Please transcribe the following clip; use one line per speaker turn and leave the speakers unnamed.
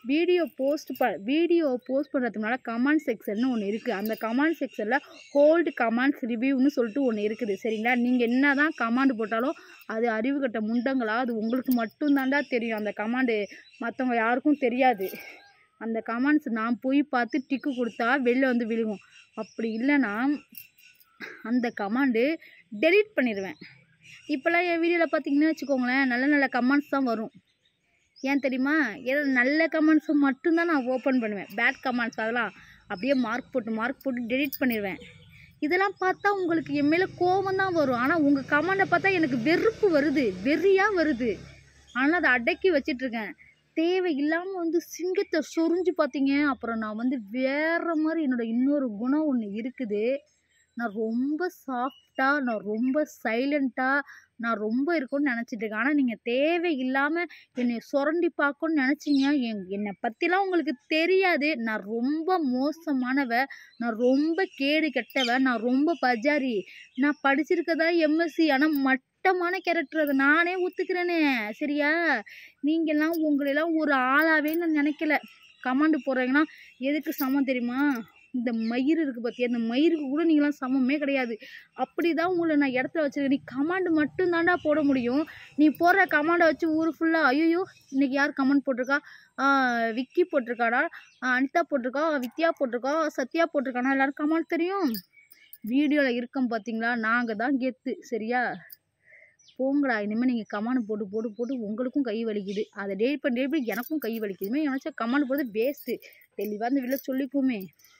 video post ப video post பண்ணுறதுனால comment section ஒன்று இருக்குது அந்த கமெண்ட் செக்ஷனில் ஹோல்டு கமெண்ட்ஸ் ரிவ்யூன்னு சொல்லிட்டு ஒன்று இருக்குது சரிங்களா நீங்கள் என்ன தான் கமாண்ட் போட்டாலும் அது அறிவு கட்ட முண்டங்களா அது உங்களுக்கு மட்டும்தான்டா தெரியும் அந்த கமாண்டு மற்றவங்க யாருக்கும் தெரியாது அந்த கமெண்ட்ஸ் நான் போய் பார்த்து டிக்கு கொடுத்தா வெளில வந்து விழுகும் அப்படி இல்லைன்னா அந்த கமாண்டு டெலீட் பண்ணிடுவேன் இப்போல்லாம் என் வீடியோவில் பார்த்தீங்கன்னு வச்சுக்கோங்களேன் நல்ல நல்ல கமெண்ட்ஸ் தான் வரும் ஏன் தெரியுமா ஏன்னா நல்ல கமெண்ட்ஸை மட்டும்தான் நான் ஓப்பன் பண்ணுவேன் பேட் கமெண்ட்ஸ் அதெல்லாம் அப்படியே மார்க் போட்டு மார்க் போட்டு டெலீட் பண்ணிடுவேன் இதெல்லாம் பார்த்தா உங்களுக்கு என் மேலே கோபம் தான் வரும் ஆனால் உங்கள் கமெண்டை பார்த்தா எனக்கு வெறுப்பு வருது வெறியாக வருது ஆனால் அதை அடக்கி வச்சிட்ருக்கேன் தேவையில்லாமல் வந்து சிங்கத்தை சொரிஞ்சு பார்த்தீங்க அப்புறம் நான் வந்து வேறு மாதிரி என்னோடய இன்னொரு குணம் ஒன்று இருக்குது நான் ரொம்ப சாஃப்டாக நான் ரொம்ப சைலண்ட்டாக நான் ரொம்ப இருக்கும்னு நினச்சிட்டு இருக்கேன் ஆனால் நீங்கள் தேவையில்லாமல் என்னை சுரண்டி பார்க்கணும்னு நினச்சிங்க என் என்னை பற்றிலாம் உங்களுக்கு தெரியாது நான் ரொம்ப மோசமானவ நான் ரொம்ப கேடு கெட்டவ நான் ரொம்ப பஜாரி நான் படிச்சிருக்கதா எம்எஸ்சி ஆனால் மட்டமான கேரக்டர் அதை நானே ஒத்துக்கிறேனே சரியா நீங்கள்லாம் உங்களெல்லாம் ஒரு ஆளாவே நான் நினைக்கல கமாண்டு போடுறீங்கன்னா எதுக்கு சமம் தெரியுமா இந்த மயிர் இருக்குது பார்த்தியா இந்த மயிருக்கு கூட நீங்களாம் சமமே கிடையாது அப்படி தான் உங்களை நான் இடத்துல வச்சுருக்கேன் நீ கமாண்டு மட்டும்தான்டா போட முடியும் நீ போடுற கமாண்டை வச்சு ஊர் ஃபுல்லாக ஐயோ இன்னைக்கு யார் கமெண்ட் போட்டிருக்கா ஆ, விக்கி போட்டிருக்காடா ஆ, அனிதா போட்டிருக்கா வித்யா போட்டிருக்கா சத்யா போட்டிருக்கானா எல்லாரும் கமெண்ட் தெரியும் வீடியோவில் இருக்கோம் பார்த்தீங்களா நாங்கள் தான் கெத்து சரியா போங்கடா இனிமேல் நீங்கள் கமாண்ட் போட்டு போட்டு போட்டு உங்களுக்கும் கை வலிக்குது அதை டேட் பண்ணி டேட் பண்ணி எனக்கும் கை வலிக்குது இனிமேல் நினச்சா கமாண்ட் போடுறது வேஸ்ட்டு தெளிவாக இந்த வீட்டில் சொல்லிக்குமே